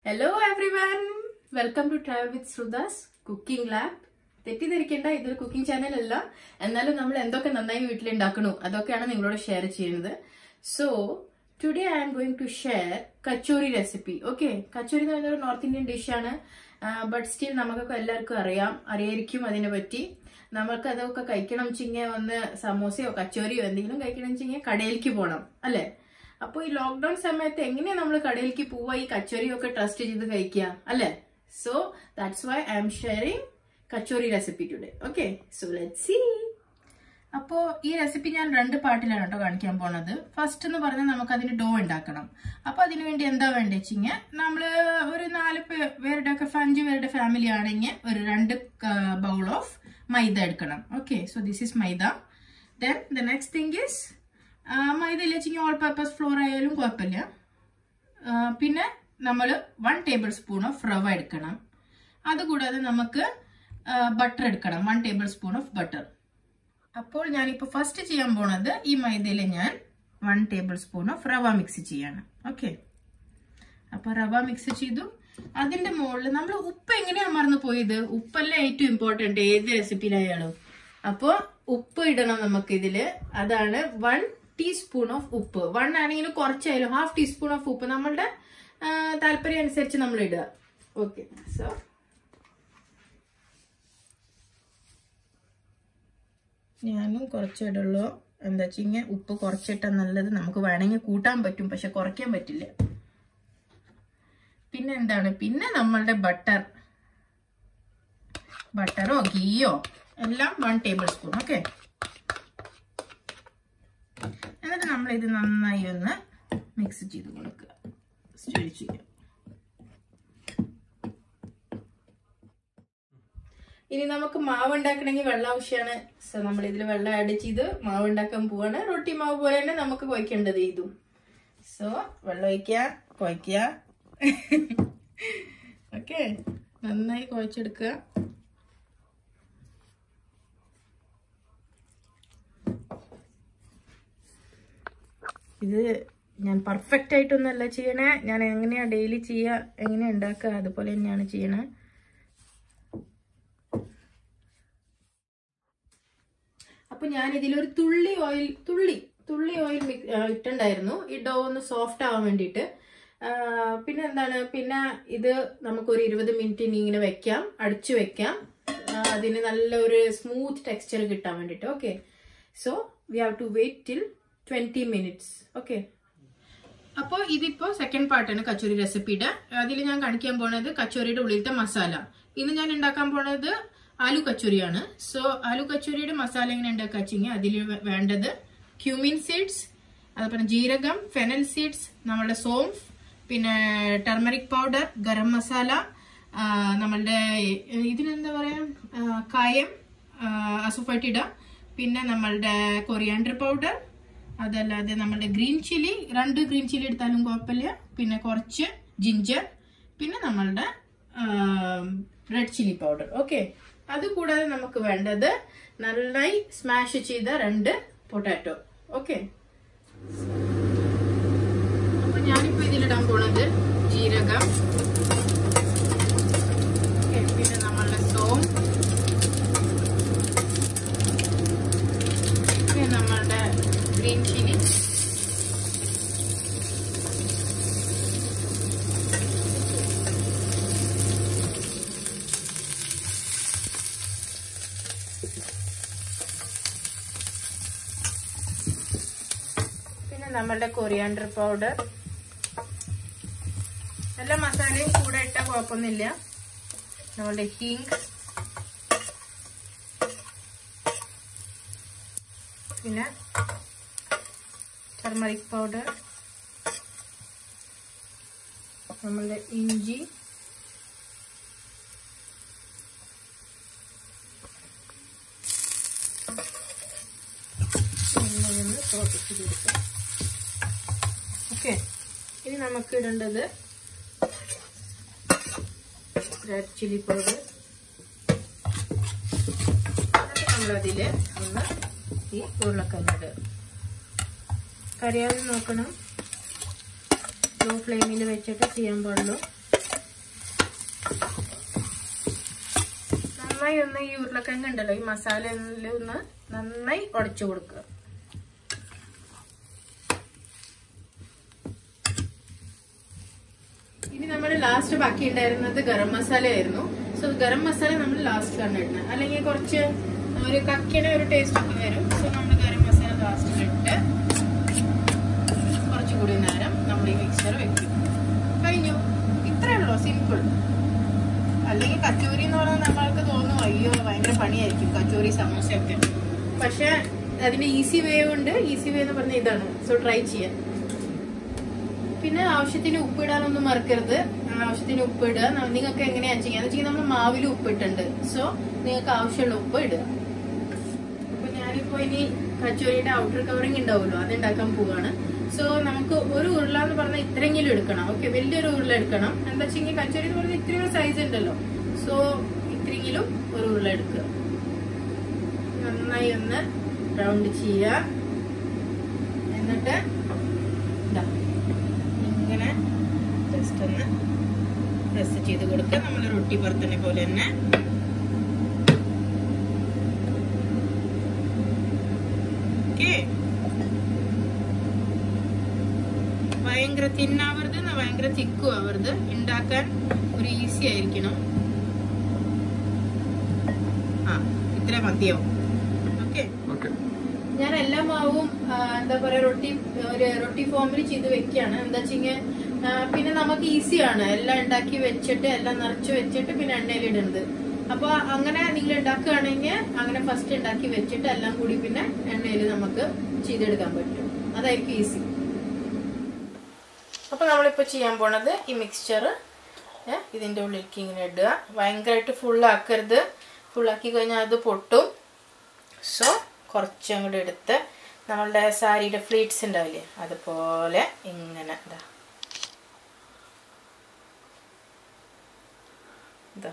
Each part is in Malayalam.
Hello everyone welcome to travel with ശ്രുദാസ് കുക്കിംഗ് ലാബ് തെറ്റിദ്ധരിക്കേണ്ട ഇതൊരു കുക്കിംഗ് ചാനൽ അല്ല എന്നാലും നമ്മൾ എന്തൊക്കെ നന്നായി വീട്ടിലുണ്ടാക്കണു അതൊക്കെയാണ് നിങ്ങളോട് ഷെയർ ചെയ്യുന്നത് so today I am going to share kachori recipe okay kachori എന്ന് പറയുന്ന ഒരു നോർത്ത് ഇന്ത്യൻ ഡിഷാണ് ബട്ട് സ്റ്റിൽ നമുക്കൊക്കെ എല്ലാവർക്കും അറിയാം അറിയായിരിക്കും അതിനെ പറ്റി നമുക്ക് അതൊക്കെ കഴിക്കണം വെച്ചിങ്ങ ഒന്ന് സമോസയോ കച്ചോറിയോ എന്തെങ്കിലും കഴിക്കണം വെച്ചിങ്ങ കടയിലേക്ക് പോകണം അല്ലേ അപ്പോൾ ഈ ലോക്ക്ഡൌൺ സമയത്ത് എങ്ങനെയാ നമ്മൾ കടയിലേക്ക് പോവുക ഈ കച്ചോറിയൊക്കെ ട്രസ്റ്റ് ചെയ്ത് കഴിക്കുക അല്ലേ so that's why I'm sharing kachori recipe today okay so let see അപ്പോൾ ഈ റെസിപ്പി ഞാൻ രണ്ട് പാർട്ടിലാണ് കേട്ടോ കാണിക്കാൻ പോണത് ഫസ്റ്റ് എന്ന് പറഞ്ഞാൽ നമുക്ക് അതിന് ഡോ ഉണ്ടാക്കണം അപ്പോൾ അതിന് വേണ്ടി എന്താ വേണ്ടത് വെച്ചിങ്ങ നമ്മൾ ഒരു നാല് പേ- പേരുടെ ഒക്കെ അഞ്ച് പേരുടെ ഫാമിലി ആണെങ്കിൽ ഒരു രണ്ട് ബൗൾ ഓഫ് മൈദ എടുക്കണം okay so this is maida then the next thing is maida ഇല്ല വെച്ചിങ്ങ ഓൾ പർപ്പസ് ഫ്ലോർ ആയാലും കുഴപ്പമില്ല ആ, പിന്നെ നമ്മൾ വൺ ടേബിൾ സ്പൂൺ ഓഫ് റവ എടുക്കണം അതുകൂടാതെ നമുക്ക് ബട്ടർ എടുക്കണം one tablespoon of butter അപ്പോൾ ഞാനിപ്പോൾ ഫസ്റ്റ് ചെയ്യാൻ പോണത് ഈ മൈദയിൽ ഞാൻ one tablespoon of rava mix ചെയ്യാണ് ഓക്കെ അപ്പോൾ റവ മിക്സ് ചെയ്തു അതിന്റെ മുകളിൽ നമ്മൾ ഉപ്പ് എങ്ങനെയാ മറന്നു പോയത് ഉപ്പല്ല ഏറ്റവും ഇമ്പോർട്ടന്റ് ഏത് റെസിപ്പിയിലായാലും അപ്പോൾ ഉപ്പ് ഇടണം നമുക്ക് ഇതില് അതാണ് വൺ ടീസ്പൂൺ ഓഫ് ഉപ്പ് വൺ ആണെങ്കിലും കുറച്ചായാലും ഹാഫ് ടീസ്പൂൺ ഓഫ് ഉപ്പ് നമ്മളുടെ ആ, താല്പര്യം അനുസരിച്ച് നമ്മൾ ഇടുക ഓക്കെ സോ ഞാനും കുറച്ചിടുള്ളൂ എന്താ വെച്ചിങ്ങനെ ഉപ്പ് കുറച്ചിട്ടാൽ നല്ലത് നമുക്ക് വേണമെങ്കിൽ കൂട്ടാൻ പറ്റും പക്ഷെ കുറയ്ക്കാൻ പറ്റില്ല പിന്നെ എന്താണ് പിന്നെ നമ്മളുടെ ബട്ടർ ബട്ടറോ ഗീയോ എല്ലാം വൺ ടേബിൾ സ്പൂൺ ഓക്കെ എന്നിട്ട് നമ്മൾ ഇത് നന്നായി ഒന്ന് മിക്സ് ചെയ്ത് കൊടുക്കുക സ്റ്റേ ചെയ്യുക ഇനി നമുക്ക് മാവ് ഉണ്ടാക്കണമെങ്കിൽ വെള്ളം ആവശ്യമാണ് സോ നമ്മൾ ഇതിൽ വെള്ളം ആഡ് ചെയ്ത് മാവ് ഉണ്ടാക്കാൻ പോവാണ് റൊട്ടി മാവ് പോലെ തന്നെ നമുക്ക് കുഴക്കേണ്ടത് ഇതും സോ വെള്ളം ഒഴിക്കുക കുഴക്കുക ഓക്കെ നന്നായി കുഴച്ചെടുക്കുക ഇത് ഞാൻ പെർഫെക്റ്റ് ആയിട്ടൊന്നല്ല ചെയ്യണേ ഞാൻ എങ്ങനെയാ ഡെയിലി ചെയ്യുക എങ്ങനെയാ ഉണ്ടാക്കുക അതുപോലെ തന്നെയാണ് ചെയ്യണേ അപ്പൊ ഞാൻ ഇതിലൊരു തുള്ളി ഓയിൽ തുള്ളി തുള്ളി ഓയിൽ മിക്സ് ഇട്ടുണ്ടായിരുന്നു ഈ ഡോ ഒന്ന് സോഫ്റ്റ് ആവാൻ വേണ്ടിയിട്ട് ആ, പിന്നെ എന്താണ് പിന്നെ ഇത് നമുക്കൊരു ഇരുപത് മിനിറ്റ് ഇനി ഇങ്ങനെ വെക്കാം അടിച്ചു വെക്കാം ആ, അതിന് നല്ല ഒരു സ്മൂത്ത് ടെക്സ്ചർ കിട്ടാൻ വേണ്ടിയിട്ട് okay so we have to wait till twenty minutes okay അപ്പോൾ ഇതിപ്പോ സെക്കൻഡ് പാർട്ടാണ് കച്ചോരി റെസിപ്പിയുടെ അതിൽ ഞാൻ കാണിക്കാൻ പോണത് കച്ചോരിയുടെ ഉള്ളിലത്തെ മസാല ഇന്ന് ഞാൻ ഉണ്ടാക്കാൻ പോണത് ആലു കച്ചോരിയാണ് സോ ആലു കച്ചോരിയുടെ മസാല എങ്ങനെ ഉണ്ടാക്കുക വെച്ചെങ്കിൽ അതിൽ വേണ്ടത് ക്യൂമിൻ സീഡ്സ് അതുപോലെ ജീരകം ഫെനൽ സീഡ്സ് നമ്മളുടെ സോംഫ് പിന്നെ ടെർമറിക് പൗഡർ ഗരം മസാല ആ, നമ്മളുടെ ഇതിനെന്താ പറയാ ആ, കായം അസുഫട്ടിട പിന്നെ നമ്മളുടെ കൊറിയാണ്ടർ പൗഡർ അതല്ലാതെ നമ്മുടെ ഗ്രീൻ ചില്ലി രണ്ട് ഗ്രീൻ ചില്ലി എടുത്താലും കുഴപ്പമില്ല പിന്നെ കുറച്ച് ജിഞ്ചർ പിന്നെ നമ്മളുടെ റെഡ് ചില്ലി പൗഡർ ഓക്കെ അതുകൂടാതെ നമുക്ക് വേണ്ടത് നന്നായി സ്മാഷ് ചെയ്ത രണ്ട് പൊട്ടാറ്റോ ഓക്കെ അപ്പൊ ഞാനിപ്പോ ഇതിലിടാൻ പോണത് ജീരകം Okay, പിന്നെ നമ്മളുടെ സോം പിന്നെ നമ്മളുടെ ഗ്രീൻ ചില്ലി പിന്നെ നമ്മളുടെ കൊറിയാണ്ടർ പൗഡർ എല്ലാ മസാലയും കൂടെ ഇട്ടാൽ കുഴപ്പമൊന്നുമില്ല നമ്മളുടെ ഹിങ് പിന്നെ ടർമറിക് പൗഡർ നമ്മളുടെ ഇഞ്ചി നന്നായി സോട്ട് ചെയ്തെടുക്കാം ഓക്കെ ഇനി നമുക്ക് ഇടേണ്ടത് റെഡ് ചില്ലി പൗഡർ എന്നിട്ട് നമ്മളതില് ഒന്ന് ഈ ഉരുളക്കിഴങ്ങ് കരിയാതെ നോക്കണം ലോ ഫ്ലെയിമിൽ വെച്ചിട്ട് ചെയ്യാൻ പാടുള്ളൂ നന്നായി ഒന്ന് ഈ ഉരുളക്കിഴങ്ങ് ഉണ്ടല്ലോ ഈ മസാലയിൽ ഒന്ന് നന്നായി ഉടച്ചു കൊടുക്കുക ഇനി നമ്മൾ ലാസ്റ്റ് ബാക്കി ഉണ്ടായിരുന്നത് ഗരം മസാല ആയിരുന്നു സോ ഗരം മസാല നമ്മൾ ലാസ്റ്റ് ആണ് ഇടുന്നത് അല്ലെങ്കിൽ കുറച്ച് ഒരു കക്കിന് ഒരു ടേസ്റ്റ് ഒക്കെ വരും സോ നമ്മൾ ഗരം മസാല ലാസ്റ്റിൽ ഇട്ട് കുറച്ചുകൂടി നേരം നമ്മൾ ഈ മിക്സർ വെക്കും കഴിഞ്ഞു ഇത്രേ ഉള്ളൂ സിമ്പിൾ അല്ലെങ്കിൽ കച്ചോരി എന്ന് പറഞ്ഞാൽ നമ്മൾക്ക് തോന്നും അയ്യോ ഭയങ്കര പണിയായിരിക്കും കച്ചോരി സമോസയൊക്കെ പക്ഷെ അതിന്റെ ഈസി വേ ഉണ്ട് ഈസി വേ എന്ന് പറഞ്ഞാൽ ഇതാണ് സോ ട്രൈ ചെയ്യാം പിന്നെ ആവശ്യത്തിന് ഉപ്പിടാനൊന്നും മറക്കരുത് ആവശ്യത്തിന് ഉപ്പ് ഇടുക ന- നിങ്ങൾക്ക് എങ്ങനെയാ ചെയ്യാന്ന് വെച്ചാൽ നമ്മൾ മാവിൽ ഉപ്പിട്ടുണ്ട് സോ നിങ്ങൾക്ക് ആവശ്യമുള്ള ഉപ്പ് ഇടുക അപ്പൊ ഞാനിപ്പോ ഇനി കച്ചോരിയുടെ ഔട്ടർ കവറിങ് ഉണ്ടാവുമല്ലോ അത് ഉണ്ടാക്കാൻ പോവാണ് സോ നമുക്ക് ഒരു ഉരുള എന്ന് പറഞ്ഞാൽ ഇത്രയെങ്കിലും എടുക്കണം ഓക്കെ വലിയൊരു ഉരുള എടുക്കണം എന്താ വെച്ചെങ്കിൽ കച്ചോരി എന്ന് പറഞ്ഞാൽ ഇത്രയും സൈസ് ഉണ്ടല്ലോ സോ ഇത്രയെങ്കിലും ഒരു ഉരുള എടുക്കുക നന്നായി ഒന്ന് റൗണ്ട് ചെയ്യുക എന്നിട്ട് ഇതാ ഇങ്ങനെ ജസ്റ്റ് ഒന്ന് പ്രസ് ചെയ്ത് കൊടുക്കുക നമ്മൾ റൊട്ടി പരത്തനെ പോലെ തന്നെ ഓക്കേ ഭയങ്കര തിന്നാവരുത് എന്നാ ഭയങ്കര തിക്കും ആവരുത് ഉണ്ടാക്കാൻ ഒരു ഈസി ആയിരിക്കണം ആ ഇത്ര മതിയാവും ഓക്കെ ഓക്കെ ഞാൻ എല്ലാ മാവും ആ, എന്താ പറയാ റൊട്ടി ഒരു റൊട്ടി ഫോമിൽ ചെയ്ത് വെക്കാണ് എന്താ വെച്ചിങ്ങനെ പിന്നെ നമുക്ക് ഈസിയാണ് എല്ലാം ഉണ്ടാക്കി വെച്ചിട്ട് എല്ലാം നിറച്ച് വെച്ചിട്ട് പിന്നെ എണ്ണയിൽ ഇടുന്നത് അപ്പൊ അങ്ങനെ നിങ്ങൾ ഉണ്ടാക്കുകയാണെങ്കിൽ അങ്ങനെ ഫസ്റ്റ് ഉണ്ടാക്കി വെച്ചിട്ട് എല്ലാം കൂടി പിന്നെ എണ്ണയിൽ നമുക്ക് ചെയ്തെടുക്കാൻ പറ്റും അതായിരിക്കും ഈസി അപ്പൊ നമ്മളിപ്പോ ചെയ്യാൻ പോണത് ഈ മിക്സ്ചർ ഇതിന്റെ ഉള്ളിലേക്ക് ഇങ്ങനെ ഇടുക ഭയങ്കരമായിട്ട് ഫുള്ളാക്കരുത് ഫുള്ളാക്കി കഴിഞ്ഞാൽ അത് പൊട്ടും സോ കുറച്ചും അങ്ങോട്ട് എടുത്ത് നമ്മളുടെ സാരിയുടെ ഫ്ലീറ്റ്സ് ഉണ്ടാവില്ലേ അതുപോലെ ഇങ്ങനെ ഇതാ ഇതാ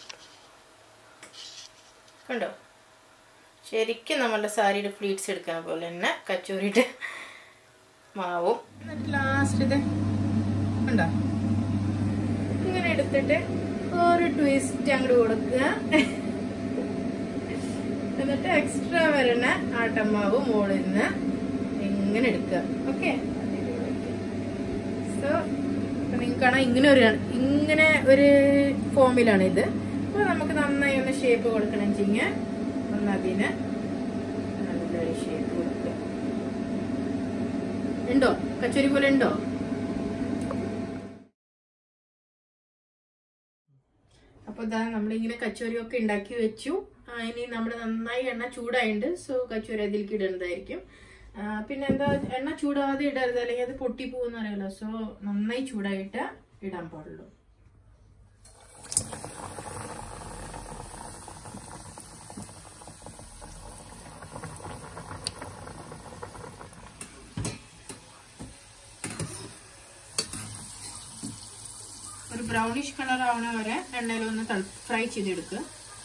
കണ്ടോ ശരിക്കും നമ്മളുടെ സാരിയുടെ ഫ്ലീറ്റ്സ് എടുക്കുന്ന പോലെ തന്നെ കച്ചൂരിയുടെ മാവും എന്നിട്ട് ലാസ്റ്റ് ഇത് കണ്ടോ ഇങ്ങനെ എടുത്തിട്ട് ഒരു ട്വിസ്റ്റ് അങ്ങോട്ട് കൊടുക്കുക എന്നിട്ട് എക്സ്ട്രാ വരുന്ന ആട്ടമാവ് മുകളിൽ നിന്ന് ഇങ്ങനെ എടുക്കുക ഓക്കെ സോ നിങ്ങൾക്ക് കാണാം ഇങ്ങനെ ഒരു ഇങ്ങനെ ഒരു ഫോമിലാണ് ഇത് അപ്പൊ നമുക്ക് നന്നായി ഒന്ന് ഷേപ്പ് കൊടുക്കണം വെച്ചിങ്ങനെ ഒന്ന് അതിന് നല്ലൊരു ഷേപ്പ് കൊടുക്കുക ഉണ്ടോ കച്ചോരി പോലെ ഉണ്ടോ അപ്പൊ ഇതാ നമ്മളിങ്ങനെ കച്ചോരി ഒക്കെ ഉണ്ടാക്കി വെച്ചു ആ, ഇനി നമ്മുടെ നന്നായി എണ്ണ ചൂടായിട്ടുണ്ട് സോ കച്ചോരി അതിലേക്ക് ഇടേണ്ടതായിരിക്കും ആ, പിന്നെ എന്താ എണ്ണ ചൂടാവാതെ ഇടരുത് അല്ലെങ്കിൽ അത് പൊട്ടി പോകുന്ന അറിയാലോ സോ നന്നായി ചൂടായിട്ട് ഇടാൻ പാടുള്ളൂ ഒരു ബ്രൗണിഷ് കളർ ആവണ വരെ എണ്ണയിൽ ഒന്ന് ഫ്രൈ ചെയ്തെടുക്കുക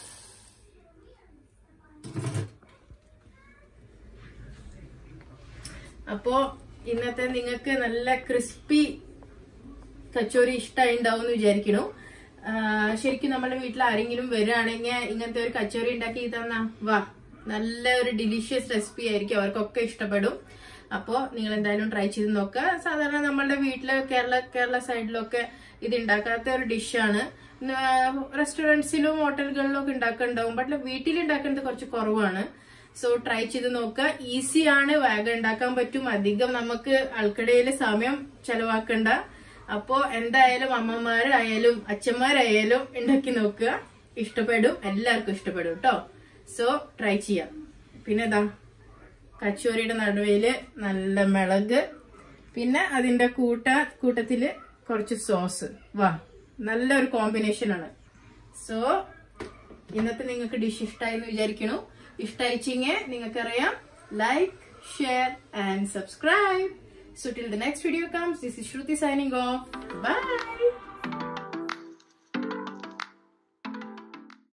അപ്പോ ഇന്നത്തെ നിങ്ങൾക്ക് നല്ല ക്രിസ്പി കച്ചോരി ഇഷ്ടമായി ഉണ്ടാവും എന്ന് വിചാരിക്കണു ആ, ശരിക്കും നമ്മുടെ വീട്ടിൽ ആരെങ്കിലും വരികയാണെങ്കിൽ ഇങ്ങനത്തെ ഒരു കച്ചോരി ഉണ്ടാക്കി തന്നാ വാ നല്ല ഒരു ഡിലീഷ്യസ് റെസിപ്പി ആയിരിക്കും അവർക്കൊക്കെ ഇഷ്ടപ്പെടും അപ്പോൾ നിങ്ങൾ എന്തായാലും ട്രൈ ചെയ്ത് നോക്കുക സാധാരണ നമ്മളുടെ വീട്ടില് കേരള കേരള സൈഡിലൊക്കെ ഇത് ഉണ്ടാക്കാത്ത ഒരു ഡിഷാണ് റെസ്റ്റോറൻറ്റ്സിലും ഹോട്ടലുകളിലും ഒക്കെ ഉണ്ടാക്കുന്നുണ്ടാവും ബട്ട് വീട്ടിൽ ഉണ്ടാക്കുന്നത് കുറച്ച് കുറവാണ് സോ ട്രൈ ചെയ്ത് നോക്കുക ഈസി ആണ് വേഗം ഉണ്ടാക്കാൻ പറ്റും അധികം നമുക്ക് ആൾക്കടയിൽ സമയം ചെലവാക്കണ്ട അപ്പോ എന്തായാലും അമ്മമാരായാലും അച്ഛന്മാരായാലും ഉണ്ടാക്കി നോക്കുക ഇഷ്ടപ്പെടും എല്ലാവർക്കും ഇഷ്ടപ്പെടും കേട്ടോ സോ ട്രൈ ചെയ്യാം പിന്നെ ഇതാ കച്ചോരിയുടെ നടുവില് നല്ല മിളക് പിന്നെ അതിന്റെ കൂട്ട കൂട്ടത്തില് കുറച്ച് സോസ് വാ നല്ലൊരു കോമ്പിനേഷൻ ആണ് സോ ഇന്നത്തെ നിങ്ങൾക്ക് ഡിഷ് ഇഷ്ടമായി എന്ന് വിചാരിക്കണു ഇഷ്ടമായിച്ചിങ്ങെ നിങ്ങൾക്കറിയാം like share and subscribe So till the next video comes, this is Shruti signing off. Bye.